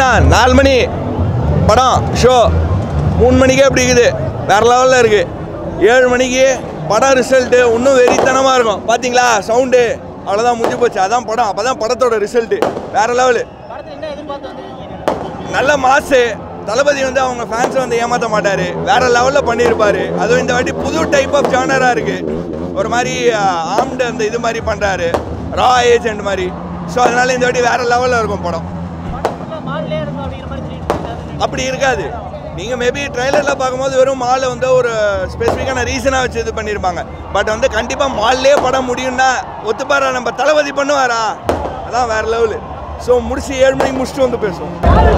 நாலு மணி படம் ஷோ மூணு மணிக்கே அப்படி இருக்குது வேற லெவலில் இருக்குது ஏழு மணிக்கு படம் ரிசல்ட்டு இன்னும் வெறித்தனமாக இருக்கும் பார்த்தீங்களா சவுண்டு அவ்வளோதான் முடிஞ்சு போச்சு அதான் படம் அப்போ தான் படத்தோட ரிசல்ட்டு வேற லெவலு நல்ல மாசு தளபதி வந்து அவங்க ஃபேன்ஸை வந்து ஏமாற்ற மாட்டார் வேற லெவலில் பண்ணியிருப்பாரு அதுவும் இந்த வாட்டி புது டைப் ஆஃப் ஜானராக இருக்குது ஒரு மாதிரி ஆம்டு அந்த இது மாதிரி பண்ணுறாரு ரா ஏஜென்ட் மாதிரி ஸோ அதனால இந்த வாட்டி வேற லெவலில் இருக்கும் படம் அப்படி இருக்காது நீங்கள் மேபி ட்ரைலரில் பார்க்கும்போது வெறும் மாலை வந்து ஒரு ஸ்பெசிஃபிக்கான ரீசனாக வச்சு இது பண்ணியிருப்பாங்க பட் வந்து கண்டிப்பாக மால்லே படம் முடியும்னா ஒத்துப்பாரா நம்ம தளபதி பண்ணுவாரா அதான் வேற லெவலு ஸோ முடிச்சு ஏழு மணிக்கு முடிச்சுட்டு வந்து பேசுவோம்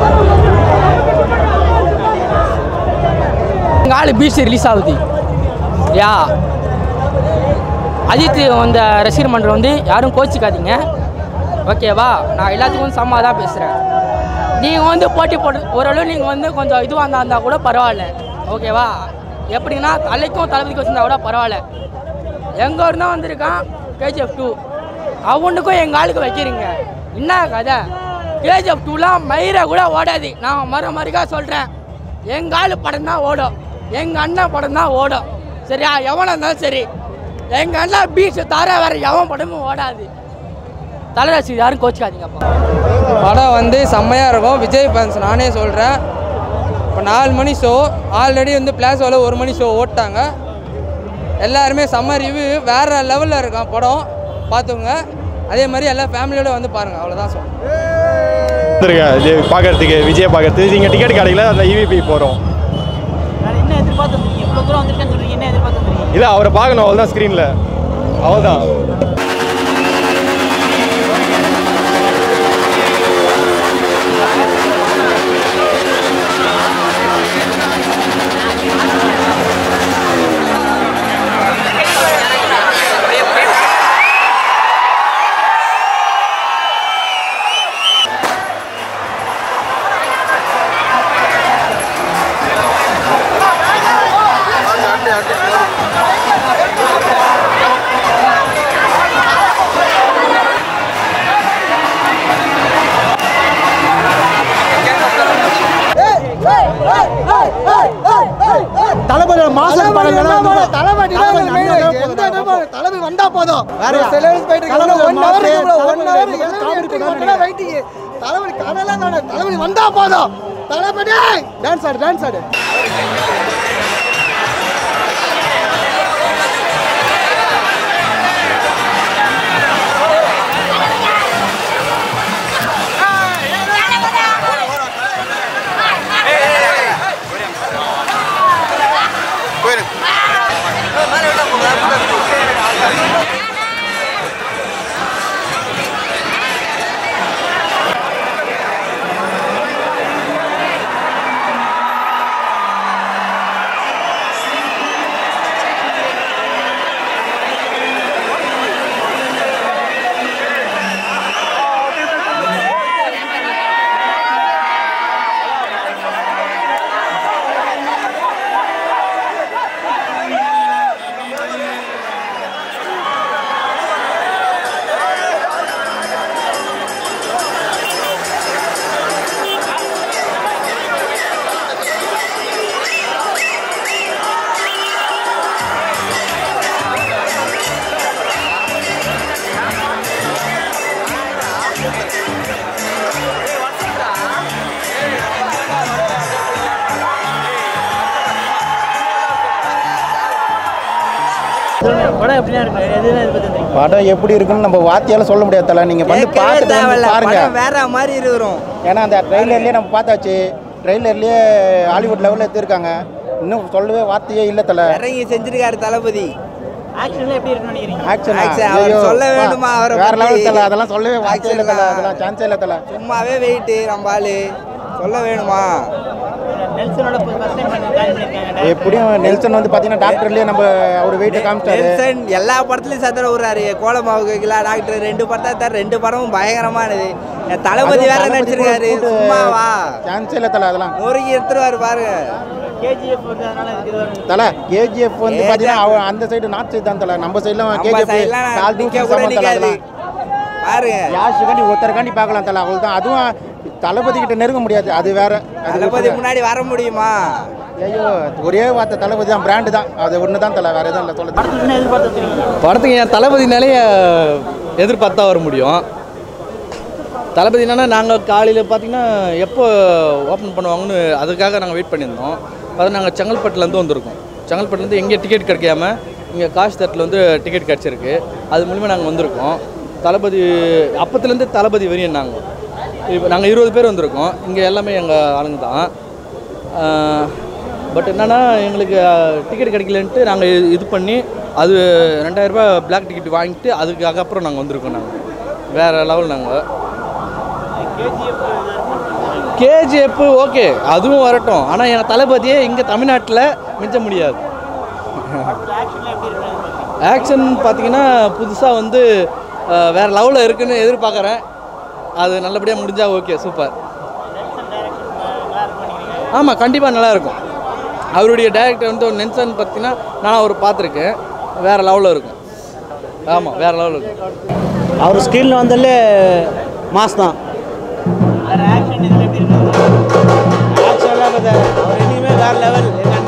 எங்கள் ஆள் பீச் ரிலீஸ் ஆகுது யா அஜித் வந்த ரசிகர் மன்றம் வந்து யாரும் கோச்சிக்காதீங்க ஓகேவா நான் எல்லாத்துக்கும் சம்மா தான் பேசுகிறேன் நீங்கள் வந்து போட்டி போட்டு ஓரளவு நீங்கள் வந்து கொஞ்சம் இதுவாக இருந்தால் இருந்தால் கூட பரவாயில்ல ஓகேவா எப்படின்னா தலைக்கும் தளபதிக்கும் வச்சிருந்தா கூட பரவாயில்ல எங்கே இருந்தால் வந்திருக்கான் கேஜிஎஃப் டூ அவனுக்கும் எங்கள் ஆளுக்கு வைக்கிறீங்க என்ன கதை கேஜிஎஃப் டூலாம் மயிரை கூட ஓடாது நான் மறு மறுக்கா சொல்கிறேன் எங்கள் ஆள் படம் தான் ஓடும் எங்கள் அண்ணன் படம் தான் ஓடும் சரியா எவனாக இருந்தாலும் சரி எங்கள் அண்ணன் பீச் தர வேற எவன் படமும் ஓடாது தலைராசி யாரும் கோச்சிக்காதீங்கப்பா படம் வந்து செம்மையாக இருக்கும் விஜய் ஃபேன்ஸ் நானே சொல்கிறேன் இப்போ நாலு மணி ஷோ ஆல்ரெடி வந்து பிளாஸோவில் ஒரு மணி ஷோ ஓட்டாங்க எல்லாருமே செம்ம ரிவ்யூ வேறு லெவலில் இருக்கான் படம் பார்த்துங்க அதே மாதிரி எல்லா ஃபேமிலியோட வந்து பாருங்கள் அவ்வளோதான் சொல்லுங்கள் வந்திருக்கேன் இது பார்க்கறதுக்கு விஜய் பார்க்கறதுக்கு நீங்கள் டிக்கெட் கிடைக்கல அந்த இவிபி போகிறோம் என்ன எதிர்பார்த்து வந்திருக்கீங்க இவ்வளோ தூரம் வந்திருக்கேன்னு சொல்றீங்க என்ன எதிர்பார்த்து வந்திருக்கீங்க இல்லை அவரை பார்க்கணும் அவள் தான் ஸ்க்ரீனில் அவள் தான் தளபதி மாசம் தளபதி தளபதி வந்தா போதும் வேற one hour one hour waiting Thalapathy கனலாம் தானே தளபதி வந்தா போதும் தளபதி டான்ஸ் ஆடு டான்ஸ் ஆடு படம் எப்படியா இருக்கு எதுவும் எதிர்பார்த்து வந்திருக்கீங்க படம் எப்படி இருக்குன்னு நம்ம வார்த்தையால சொல்ல முடியாது தல நீங்க வந்து பார்த்துட்டு வந்து பாருங்க வேற மாதிரி இருக்கிறோம் ஏன்னா அந்த ட்ரெய்லர்லயே நம்ம பார்த்தாச்சு ட்ரெய்லர்லயே ஹாலிவுட் லெவலில் எடுத்திருக்காங்க இன்னும் சொல்லவே வார்த்தையே இல்லை தல இறங்கி செஞ்சிருக்காரு தளபதி ஆக்ஷன்ல எப்படி இருக்குன்னு நினைக்கிறீங்க ஆக்ஷன் Action, அவர் சொல்ல வேண்டுமா அவரை வேற பத்தி? லெவல் தல அதெல்லாம் சொல்லவே வார்த்தையே இல்லை தல Action அதெல்லாம் சான்ஸே இல்லை தல சும்மாவே வெயிட்டு நம்ம ஆளு சொல்ல வேணுமா நெல்சனோட ஃபர்ஸ்ட் டைம் ஜாயின் பண்ணிருக்காங்க எப்படியும் நெல்சன் வந்து பார்த்தீங்கன்னா டாக்டர்லயே நம்ம அவர் வெயிட்டை காமிச்சாரு நெல்சன் எல்லா படத்துலயும் சத்திர விடுறாரு கோலமாவு வைக்கலா டாக்டர் ரெண்டு படத்தை தர ரெண்டு படமும் பயங்கரமானது என் தளபதி வேற நடிச்சிருக்காரு சும்மாவா சான்ஸே இல்லை தல அதெல்லாம் நொறுக்கி எடுத்துருவாரு பாருங்க கேஜிஎஃப் வந்து அதனால இதுக்கு இது வரும் தல கேஜிஎஃப் வந்து KGF. பார்த்தீங்கன்னா அவ- அந்த சைடு நார்த் சைடு தான் தல நம்ம சைடுல நம்ம கேஜிஎஃப் சைட்லாம் கால் நிக்க தூக்கி கூட சமம் தல நிக்காது அதெல்லாம் பாருங்க யாருக்காண்டி ஒருத்தருக்காண்டி பார்க்கலாம் தல அவ்வளோதான் அதுவும் தளபதி கிட்ட நெருங்க முடியாது அது வேற அது தளபதி முன்னாடி வர முடியுமா ஐயோ ஒரே வார்த்தை தளபதி தான் பிராண்டு தான் அது ஒன்று தான் தலை வேற எதுவும் இல்லை சொல்ல படத்துல என்ன எதிர்பார்த்து வந்திருக்கீங்க படத்துக்கு என் தளபதினாலே எதிர்பார்த்தா வர முடியும் தளபதி என்னன்னா நாங்கள் காலையில் பார்த்தீங்கன்னா எப்போ ஓப்பன் பண்ணுவாங்கன்னு அதுக்காக நாங்கள் வெயிட் பண்ணியிருந்தோம் அதாவது நாங்கள் செங்கல்பட்டுலேருந்து வந்திருக்கோம் செங்கல்பட்டுலேருந்து எங்கே டிக்கெட் கிடைக்காம இங்கே காசு தட்டில் வந்து டிக்கெட் கிடச்சிருக்கு அது மூலிமா நாங்கள் வந்திருக்கோம் தளபதி அப்பத்துலேருந்து தளபதி வெறியன் நாங்கள் இப்போ நாங்கள் இருபது பேர் வந்திருக்கோம் இங்கே எல்லாமே எங்கள் ஆளுங்க தான் பட் என்னென்னா எங்களுக்கு டிக்கெட் கிடைக்கலன்ட்டு நாங்கள் இது பண்ணி அது ரெண்டாயிரரூபா பிளாக் டிக்கெட் வாங்கிட்டு அதுக்காக அப்புறம் நாங்கள் வந்திருக்கோம் நாங்கள் வேறு லெவல் நாங்கள் கேஜிஎஃப் ஓகே அதுவும் வரட்டும் ஆனால் எங்கள் தளபதியே இங்கே தமிழ்நாட்டில் மிஞ்ச முடியாது ஆக்ஷன் பார்த்தீங்கன்னா புதுசாக வந்து அஹ், வேற லெவலில் இருக்குன்னு எதிர்பார்க்குறேன் அது நல்லபடியாக முடிஞ்சால் ஓகே சூப்பர் ஆமாம் கண்டிப்பாக நல்லாயிருக்கும் அவருடைய டேரக்டர் வந்து ஒரு நென்சன் பார்த்தீங்கன்னா நான் அவர் பார்த்துருக்கேன் வேறு லெவலில் இருக்கும் ஆமாம் வேறு லெவலில் இருக்கும் அவர் ஸ்க்ரீனில் வந்தாலே மாஸ் தான் வேற ஆக்ஷன் இதில் எப்படி இருக்கு ஆக்சுவலாக அவர் இனிமேல் வேறு லெவல் எங்கள்